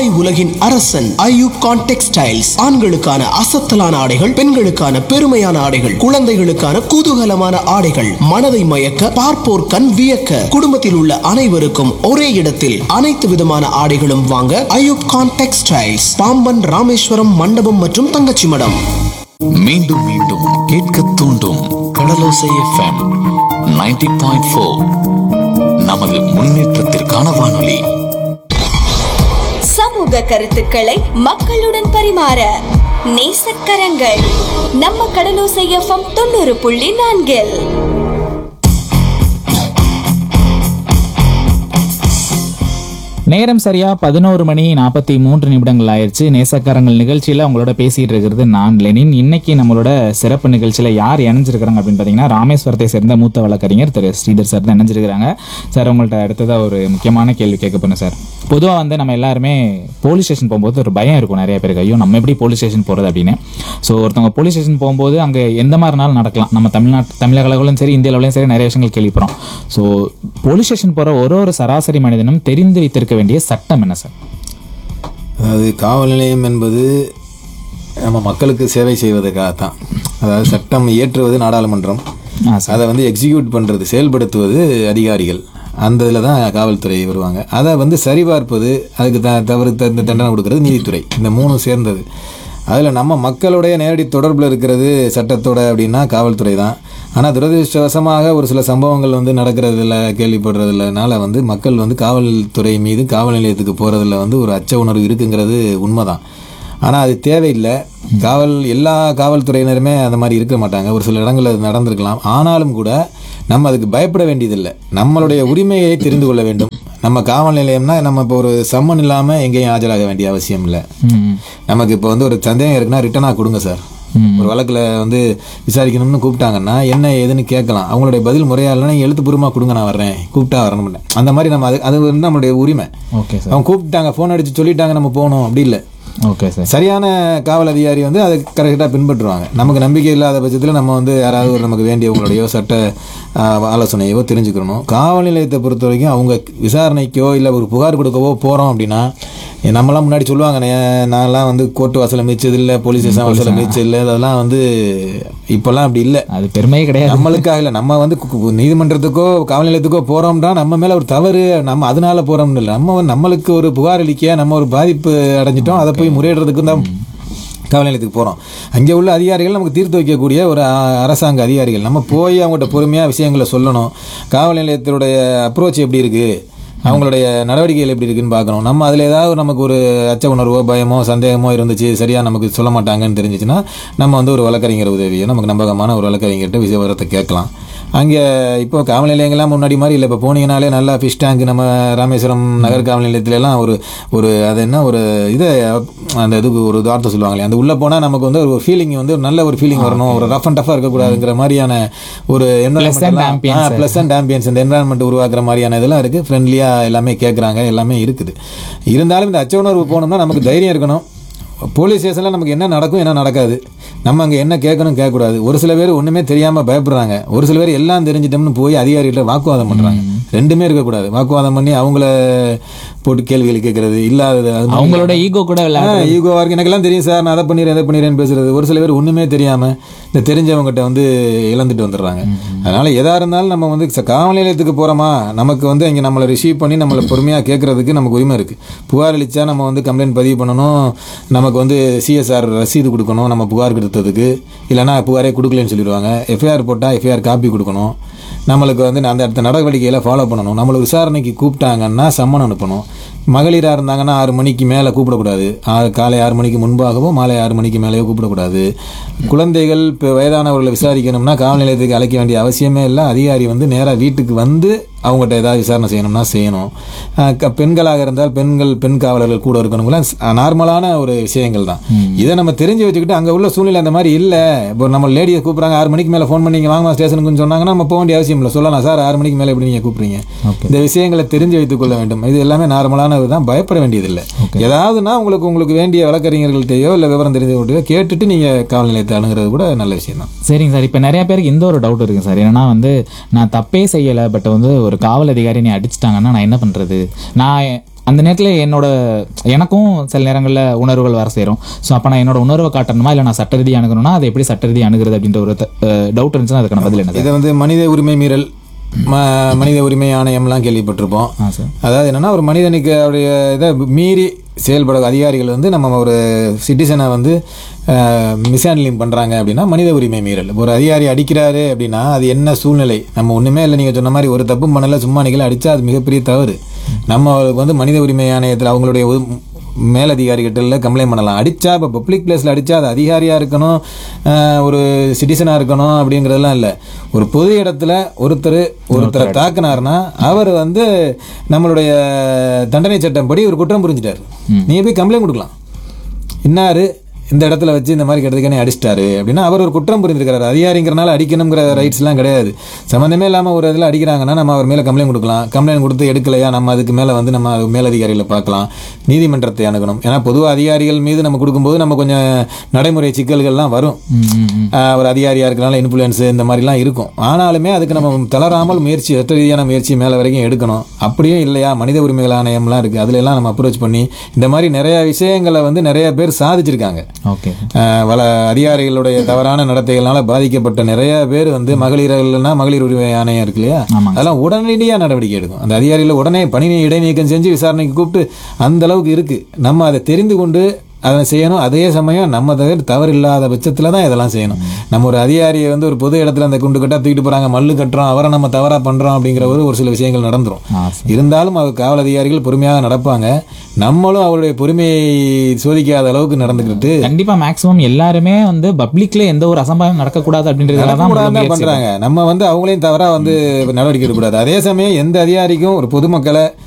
ஆடை உலகின் அரசன் ஐயூப் கான் டெக்ஸ்டைல்ஸ் ஆண்களுக்கான அசத்தலான ஆடைகள் பெண்களுக்கான பெருமையான ஆடைகள் குழந்தைகளுக்கான குதூகலமான ஆடைகள் மனதை மயக்க பார்ப்போர் கண் வியக்க குடும்பத்தில் உள்ள அனைவருக்கும் ஒரே இடத்தில் அனைத்து விதமான ஆடைகளும் வாங்க ஐயூப் கான் டெக்ஸ்டைல்ஸ் பாம்பன் ராமேஸ்வரம் மண்டபம் மற்றும் தங்கச்சி மடம் மீண்டும் மீண்டும் கேட்க தூண்டும் கடலோசை எஃப்எம் 90.4 பாயிண்ட் ஃபோர் நமது முன்னேற்றத்திற்கான வானொலி சமூக கருத்துக்களை மக்களுடன் பரிமாற நேசக்கரங்கள் நம்ம கடலோசை எஃப்எம் தொண்ணூறு புள்ளி நான்கில் நேரம் சரியா பதினோரு மணி நாற்பத்தி மூன்று நிமிடங்கள் ஆயிடுச்சு நேசக்காரங்கள் நிகழ்ச்சியில் உங்களோட பேசிட்டு இருக்கிறது நான் லெனின் இன்னைக்கு நம்மளோட சிறப்பு நிகழ்ச்சியில் யார் இணைஞ்சிருக்கிறாங்க அப்படின்னு பார்த்தீங்கன்னா ராமேஸ்வரத்தை சேர்ந்த மூத்த வழக்கறிஞர் திரு ஸ்ரீதர் சார் தான் இணைஞ்சிருக்கிறாங்க சார் உங்கள்கிட்ட அடுத்ததாக ஒரு முக்கியமான கேள்வி கேட்க போனேன் சார் பொதுவாக வந்து நம்ம எல்லாருமே போலீஸ் ஸ்டேஷன் போகும்போது ஒரு பயம் இருக்கும் நிறைய பேருக்கு ஐயோ நம்ம எப்படி போலீஸ் ஸ்டேஷன் போகிறது அப்படின்னு ஸோ ஒருத்தவங்க போலீஸ் ஸ்டேஷன் போகும்போது அங்கே எந்த மாதிரினாலும் நடக்கலாம் நம்ம தமிழ்நாட்டு தமிழக அளவிலும் சரி இந்திய அளவிலும் சரி நிறைய விஷயங்கள் கேள்விப்படுறோம் ஸோ போலீஸ் ஸ்டேஷன் போகிற ஒரு ஒரு சராசரி மனிதனும் தெரிந்து வைத்திருக்க வேண்டிய சட்டம் என்ன சார் அதாவது காவல் நிலையம் என்பது நம்ம மக்களுக்கு சேவை செய்வதற்காகத்தான் அதாவது சட்டம் இயற்றுவது நாடாளுமன்றம் ஆ சார் அதை வந்து எக்ஸிக்யூட் பண்ணுறது செயல்படுத்துவது அதிகாரிகள் அந்த இதில் தான் காவல்துறை வருவாங்க அதை வந்து சரிபார்ப்பது அதுக்கு த தவறு தகுந்த தண்டனை கொடுக்கறது நீதித்துறை இந்த மூணும் சேர்ந்தது அதில் நம்ம மக்களுடைய நேரடி தொடர்பில் இருக்கிறது சட்டத்தோட அப்படின்னா காவல்துறை தான் ஆனால் துரதிருஷ்டவசமாக ஒரு சில சம்பவங்கள் வந்து நடக்கிறதில்ல கேள்விப்படுறதுலனால வந்து மக்கள் வந்து காவல்துறை மீது காவல் நிலையத்துக்கு போகிறதுல வந்து ஒரு அச்ச உணர்வு இருக்குங்கிறது உண்மைதான் ஆனால் அது தேவையில்லை காவல் எல்லா காவல்துறையினருமே அந்த மாதிரி இருக்க மாட்டாங்க ஒரு சில இடங்களில் அது நடந்திருக்கலாம் ஆனாலும் கூட நம்ம அதுக்கு பயப்பட வேண்டியதில்லை நம்மளுடைய உரிமையை தெரிந்து கொள்ள வேண்டும் நம்ம காவல் நிலையம்னா நம்ம இப்போ ஒரு சம்மன் இல்லாமல் எங்கேயும் ஆஜராக வேண்டிய அவசியம் இல்லை ம் நமக்கு இப்போ வந்து ஒரு சந்தேகம் இருக்குன்னா ரிட்டனாக கொடுங்க சார் ஒரு வழக்கில் வந்து விசாரிக்கணும்னு கூப்பிட்டாங்கன்னா என்ன ஏதுன்னு கேட்கலாம் அவங்களுடைய பதில் முறையா இல்லைன்னா எழுத்துப்பூர்வமாக கொடுங்க நான் வர்றேன் கூப்பிட்டா வரணும் அந்த மாதிரி நம்ம அது அது வந்து நம்மளுடைய உரிமை ஓகே சார் அவங்க கூப்பிட்டாங்க ஃபோன் அடிச்சு சொல்லிட்டாங்க நம்ம போகணும் அப்படி இல்லை ஓகே சார் சரியான காவல் அதிகாரி வந்து அதை கரெக்டாக பின்பற்றுவாங்க நமக்கு நம்பிக்கை இல்லாத பட்சத்தில் நம்ம வந்து யாராவது ஒரு நமக்கு வேண்டியவங்களுடையோ சட்ட ஆ, ஆலோசனையோ தெரிஞ்சுக்கணும் காவல் நிலையத்தை பொறுத்த வரைக்கும் அவங்க விசாரணைக்கோ இல்லை ஒரு புகார் கொடுக்கவோ போகிறோம் அப்படின்னா நம்மலாம் முன்னாடி சொல்லுவாங்க "நே- நான்லாம் வந்து கோர்ட்டு வாசலை மிச்சது இல்லை போலீஸ் ஸ்டேஷன் வாசலை மிச்சது இல்லை அதெல்லாம் வந்து இப்போல்லாம் அப்படி இல்லை அது பெருமையே கிடையாது நம்மளுக்காக இல்லை நம்ம வந்து கு- கு- நீதிமன்றத்துக்கோ காவல் நிலையத்துக்கோ போறோம்னா நம்ம மேல ஒரு தவறு நம்ம அதனால போறோம்னு இல்லை நம்ம வந்து நம்மளுக்கு ஒரு புகார் அளிக்க நம்ம ஒரு பாதிப்பு அடைஞ்சிட்டோம் அதை போய் முறையிடுறதுக்கு தான் காவல் நிலையத்துக்கு போகிறோம் அங்கே உள்ள அதிகாரிகள் நமக்கு தீர்த்து வைக்கக்கூடிய ஒரு அ- அரசாங்க அதிகாரிகள் நம்ம போய் அவங்கள்ட்ட பொறுமையாக விஷயங்களை சொல்லணும் காவல் நிலையத்தினுடைய அப்ரோச் எப்படி இருக்குது அவங்களுடைய நடவடிக்கைகள் எப்படி இருக்குன்னு பார்க்கணும் நம்ம அதில் ஏதாவது நமக்கு ஒரு அச்ச உணர்வோ பயமோ சந்தேகமோ இருந்துச்சு சரியாக நமக்கு சொல்ல மாட்டாங்கன்னு தெரிஞ்சிச்சுன்னா நம்ம வந்து ஒரு வழக்கறிஞர் உதவியோ நமக்கு நம்பகமான ஒரு வழக்கறிஞர்கிட்ட விவரத்தை கேட்கலாம் அங்கே இப்போ காவல் நிலையங்கள்லாம் முன்னாடி மாதிரி இல்லை இப்போ போனீங்கனாலே நல்லா ஃபிஷ் டேங்க் நம்ம ராமேஸ்வரம் நகர் காவல் நிலையத்துல எல்லாம் ஒரு ஒரு அது என்ன ஒரு இதை அந்த இதுக்கு ஒரு வார்த்தை சொல்லுவாங்களே அந்த உள்ளே போனால் நமக்கு வந்து ஒரு ஃபீலிங் வந்து ஒரு நல்ல ஒரு ஃபீலிங் வரணும் ஒரு ரஃப் அண்ட் டஃபாக இருக்கக்கூடாதுங்கிற மாதிரியான ஒரு Pleasant ambience. ப்ளசன்ட் ஆம்பியன்ஸ் இந்த என்வரான்மெண்ட் உருவாக்குற மாதிரியான இதெல்லாம் இருக்குது ஃப்ரெண்ட்லியாக எல்லாமே கேட்குறாங்க எல்லாமே இருக்குது இருந்தாலும் இந்த அச்ச உணர்வு போகணும்னா நமக்கு தைரியம் இருக்கணும் போலீஸ் ஸ்டேஷனில் நமக்கு என்ன நடக்கும் என்ன நடக்காது நம்ம அங்கே என்ன கேட்கணும் கேட்கக்கூடாது ஒரு சில பேர் ஒன்றுமே தெரியாமல் பயப்படுறாங்க ஒரு சில பேர் எல்லாம் தெரிஞ்சிட்டோம்னு போய் அதிகாரிகிட்ட வாக்குவாதம் பண்ணுறாங்க ரெண்டுமே இருக்கக்கூடாது வாக்குவாதம் பண்ணி அவங்கள போட்டு கேள்விகள் கேட்கறது இல்லாதது அது மாதிரி அவங்களோட ஈகோ கூட விளையாட ஈகோவா இருக்கு எனக்கெல்லாம் தெரியும் சார் நான் அதை பண்ணிடுறேன் இதை பண்ணிடுறேன்னு பேசுறது ஒரு சில பேர் ஒண்ணுமே தெரியாம இந்த தெரிஞ்சவங்ககிட்ட வந்து இழந்துட்டு வந்துடுறாங்க அதனால எதா இருந்தாலும் நம்ம வந்து ச- காவல் நிலையத்துக்கு போறோமா நமக்கு வந்து இங்க நம்மளை ரிசீவ் பண்ணி நம்மளை பொறுமையா கேட்கறதுக்கு நமக்கு உரிமை இருக்கு புகார் அளிச்சா நம்ம வந்து கம்ப்ளைண்ட் பதிவு பண்ணணும் நமக்கு வந்து சிஎஸ்ஆர் ரசீது கொடுக்கணும் நம்ம புகார் கொடுத்ததுக்கு இல்லைன்னா புகாரே கொடுக்கலன்னு சொல்லிடுவாங்க எஃப்ஐஆர் போட்டால் எஃப்ஐஆர் காப்பி கொடுக்கணும் நம்மளுக்கு வந்து அந்த அடுத்த நடவடிக்கைகளை ஃபாலோ பண்ணணும் நம்மளை விசாரணைக்கு கூப்பிட்டாங்கன்னா சம்மன் அனுப்பணும் மகளிராக இருந்தாங்கன்னா ஆறு மணிக்கு மேலே கூப்பிடக்கூடாது ஆறு காலை ஆறு மணிக்கு முன்பாகவோ மாலை ஆறு மணிக்கு மேலேயோ கூப்பிடக்கூடாது குழந்தைகள் இப்போ வயதானவர்களை விசாரிக்கணும்னா காவல் நிலையத்துக்கு அழைக்க வேண்டிய அவசியமே இல்லை அதிகாரி வந்து நேராக வீட்டுக்கு வந்து அவங்ககிட்ட ஏதாவது விசாரணை செய்யணும்னா செய்யணும் அஹ் க- பெண்களாக இருந்தால் பெண்கள் பெண் காவலர்கள் கூட இருக்கணுங்களா நார்மலான ஒரு விஷயங்கள் தான் இதை நம்ம தெரிஞ்சு வச்சுக்கிட்டு அங்கே உள்ள சூழ்நிலை அந்த மாதிரி இல்லை இப்போ நம்ம லேடியை கூப்பிட்றாங்க ஆறு மணிக்கு மேலே ஃபோன் பண்ணி "இங்க வாங்கம்மா ஸ்டேஷனுக்குன்னு சொன்னாங்கன்னா நம்ம போக வேண்டிய அவசியம் இல்லை சொல்லலாம் சார் ஆறு மணிக்கு மேலே எப்படி நீங்கள் கூப்பிட்றீங்க இந்த விஷயங்களை தெரிஞ்சு வைத்துக் கொள்ள வேண்டும் இது எல்லாமே நார்மலானது தான் பயப்பட வேண்டியதில்லை ஏதாவதுனா உங்களுக்கு உங்களுக்கு வேண்டிய வழக்கறிஞர்கள்ட்டையோ இல்லை விவரம் தெரிஞ்சவங்கள்ட்டையோ கேட்டுட்டு நீங்கள் காவல் நிலையத்தை அணுகிறது கூட நல்ல விஷயம் தான் சரிங்க சார் இப்போ நிறைய பேருக்கு இந்த ஒரு டவுட் இருக்கு சார் என்னன்னா வந்து நான் தப்பே செய்யலை பட் வந்து ஒரு காவல் அதிகாரி நீ அடிச்சிட்டாங்கன்னா நான் என்ன பண்ணுறது நான் அந்த நேரத்தில் என்னோட எனக்கும் சில நேரங்களில் உணர்வுகள் வர சேரும் ஸோ அப்போ நான் என்னோட உணர்வை காட்டணுமா இல்லை நான் சட்ட ரீதியாக அணுகணும்னா அதை எப்படி சட்ட ரீதியாக அணுகிறது அப்படின்ற ஒரு டவுட் இருந்துச்சுன்னா அதுக்கான பதில் என்ன இதை வந்து மனித உரிமை மீறல் ம- மனித உரிமை ஆணையம்லாம் கேள்விப்பட்டிருப்போம் ஆ சார் அதாவது என்னன்னா ஒரு மனிதனுக்கு அவருடைய இதை மீறி செயல்பட அதிகாரிகள் வந்து நம்ம ஒரு சிட்டிசனை வந்து மிஸ்ஹேண்ட்லிங் பண்ணுறாங்க அப்படின்னா மனித உரிமை மீறல் ஒரு அதிகாரி அடிக்கிறாரு அப்படின்னா அது என்ன சூழ்நிலை நம்ம ஒன்றுமே இல்லை நீங்கள் சொன்ன மாதிரி ஒரு தப்பும் பண்ணல சும்மா நிகழ அடித்தா அது மிகப்பெரிய தவறு நம்ம வந்து மனித உரிமை ஆணையத்தில் அவங்களுடைய உ- மேலதிகாரிகிட்ட கம்ப்ளைண்ட் பண்ணலாம் அடித்தா இப்போ பப்ளிக் பிளேஸில் அடித்தா அது அதிகாரியாக இருக்கணும் அஹ், ஒரு சிட்டிசனாக இருக்கணும் அப்படிங்கிறதெல்லாம் இல்லை ஒரு பொது இடத்துல ஒருத்தர் ஒருத்தரை தாக்குனாருன்னா அவர் வந்து நம்மளுடைய தண்டனை சட்டம் படி ஒரு குற்றம் புரிஞ்சிட்டாரு நீ போய் கம்ப்ளைண்ட் கொடுக்கலாம் இன்னாரு இந்த இடத்துல வச்சு இந்த மாதிரி கிடத்துக்கனே அடிச்சிட்டாரு அப்படின்னா அவர் ஒரு குற்றம் புரிந்திருக்கிறாரு அதிகாரிங்கிறனால அடிக்கணுங்கிற ரைட்ஸ்லாம் கிடையாது சம்மந்தமே இல்லாமல் ஒரு இதில் அடிக்கிறாங்கன்னா நம்ம அவர் மேலே கம்ப்ளைண்ட் கொடுக்கலாம் கம்ப்ளைண்ட் கொடுத்து எடுக்கலையா நம்ம அதுக்கு மேலே வந்து நம்ம அது மேலதிகாரிகளை பார்க்கலாம் நீதிமன்றத்தை அணுகணும் ஏன்னா பொதுவாக அதிகாரிகள் மீது நம்ம கொடுக்கும்போது நம்ம கொஞ்சம் நடைமுறை சிக்கல்கள்லாம் வரும் ஆஹ் ஒரு அதிகாரியாக இருக்கனால இன்ஃப்ளூயன்ஸ் இந்த மாதிரிலாம் இருக்கும் ஆனாலுமே அதுக்கு நம்ம தளராமல் முயற்சி சட்ட ரீதியான முயற்சி மேலே வரைக்கும் எடுக்கணும் அப்படியே இல்லையா மனித உரிமைகள் ஆணையம்லாம் இருக்குது அதுல எல்லாம் நம்ம அப்ரோச் பண்ணி இந்த மாதிரி நிறைய விஷயங்களை வந்து நிறைய பேர் சாதிச்சிருக்காங்க ஓகே ஆஹ் வள அதிகாரிகளுடைய தவறான நடத்தைகளால பாதிக்கப்பட்ட நிறைய பேர் வந்து மகளிர்கள்னா மகளிர் உரிமை ஆணையம் இருக்கு இல்லையா ஆமாங்க. அதெல்லாம் உடனடியாக நடவடிக்கை எடுக்கும் அந்த அதிகாரிகளை உடனே பணி இடைநீக்கம் செஞ்சு விசாரணைக்கு கூப்பிட்டு அந்த அளவுக்கு இருக்கு நம்ம அதை தெரிந்து கொண்டு அதை செய்யணும் அதே சமயம் நம்ம தவிர தவறு இல்லாத பட்சத்தில் தான் இதெல்லாம் செய்யணும் நம்ம ஒரு அதிகாரியை வந்து ஒரு பொது இடத்துல அந்த குண்டு கட்டா தூக்கிட்டு போறாங்க மல்லு கட்டுறோம் அவரை நம்ம தவறா பண்றோம் அப்படிங்கிற ஒரு ஒரு சில விஷயங்கள் நடந்துரும் ஆ சார் இருந்தாலும் அவர் காவல் அதிகாரிகள் பொறுமையாக நடப்பாங்க நம்மளும் அவருடைய பொறுமையை சோதிக்காத அளவுக்கு நடந்துக்கிட்டு கண்டிப்பா மேக்ஸிமம் எல்லாருமே வந்து பப்ளிக்ல எந்த ஒரு அசம்பாவிதம் நடக்கக்கூடாது அப்படின்றதுல தான் நடக்கக்கூடாது முழு தான் முயற்சி பண்றாங்க நம்ம வந்து அவங்களையும் தவறா வந்து நடவடிக்கை எடுக்கக்கூடாது அதே சமயம் எந்த அதிகாரிக்கும் ஒரு பொதுமக்களை